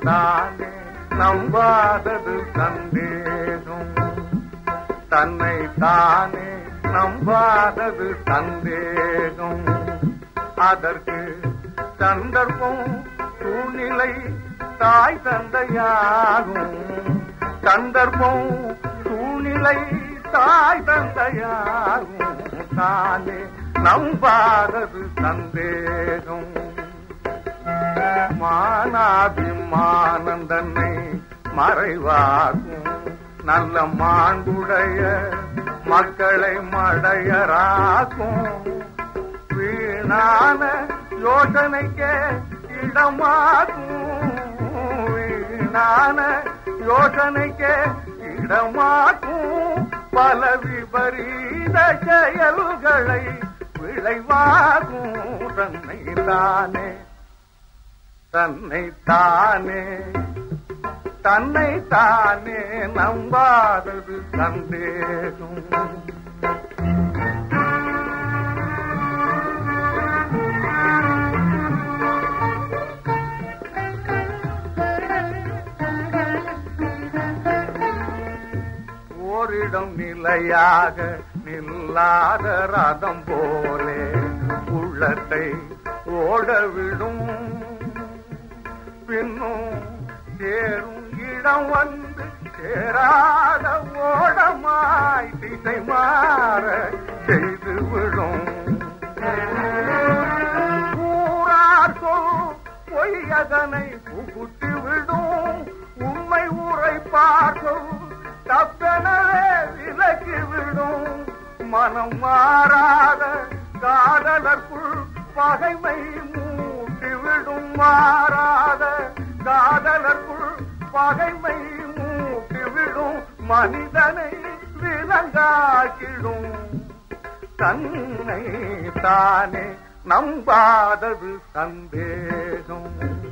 தானே நம்பாதது சந்தேகம் தன்னை தானே நம்பாதது சந்தேகம் அதற்கு சந்தர்ப்பம் சூழ்நிலை தாய் தந்தையாகும் சந்தர்ப்பம் சூழ்நிலை தாய் தந்தையாகும் தானே நம்பாதது சந்தேகம் மானாபிமானம் தன்னை மறைவாகும் நல்ல மாண்புடைய மக்களை மடையராக்கும் வீணான யோசனைக்கே இடமாக்கும் வீணான யோசனைக்கே இடமாக்கும் பல விபரீத செயல்களை விளைவாகும் தன்னை தானே தன்னை தானே தன்னை தானே நம்பாதது சந்தேகம் ஓரிடம் நிலையாக நில்லாத ரதம் போலே உள்ளத்தை ஓடவிடும் பின்னும் சேரும் இடம் வந்து சேராத ஓடமாய் திசை மாற செய்து விடும் ஊரார் சொல் பொய்யதனை புகுத்தி விடும் உண்மை உரைப்பார் சொல் தப்பெனவே விலக்கி விடும் மனம் மாறாத காதலர்க்குள் பகைமை மூட்டிவிடும் மாறாத காதலர்க்குள் பகைமை மூட்டிவிடும் மனிதனை விலங்காக்கிடும் தன்னை தானே நம்பாதது சந்தேகம்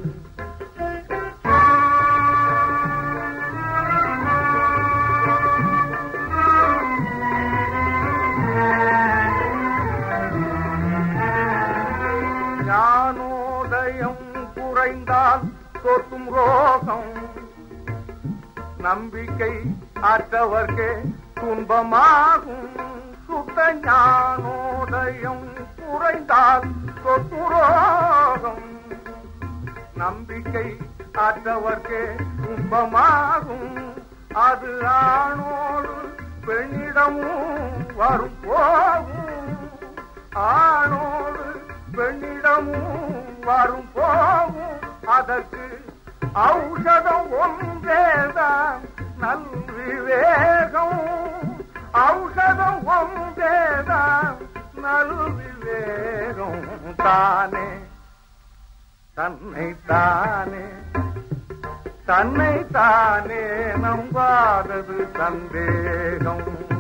ஞானோதயம் குறைந்தால் சொத்தும் ரோகம் நம்பிக்கை அற்றவர்க்கே துன்பமாகும் சுத்த ஞானோதயம் குறைந்தால் சொத்து ரோகம் நம்பிக்கை அற்றவர்க்கே துன்பமாகும் அது ஆணோடு பெண்ணிடமும் வரும் போகும் ஆணோடு பெண்ணிடமும் வரும் போகும் அதற்கு ஔஷதம் ஒன்றேதான் நல் விவேகம் ஔஷதம் ஒன்றேதான் நல் விவேகம் தானே தன்னை தானே தன்னை தானே நம்பாதது சந்தேகம்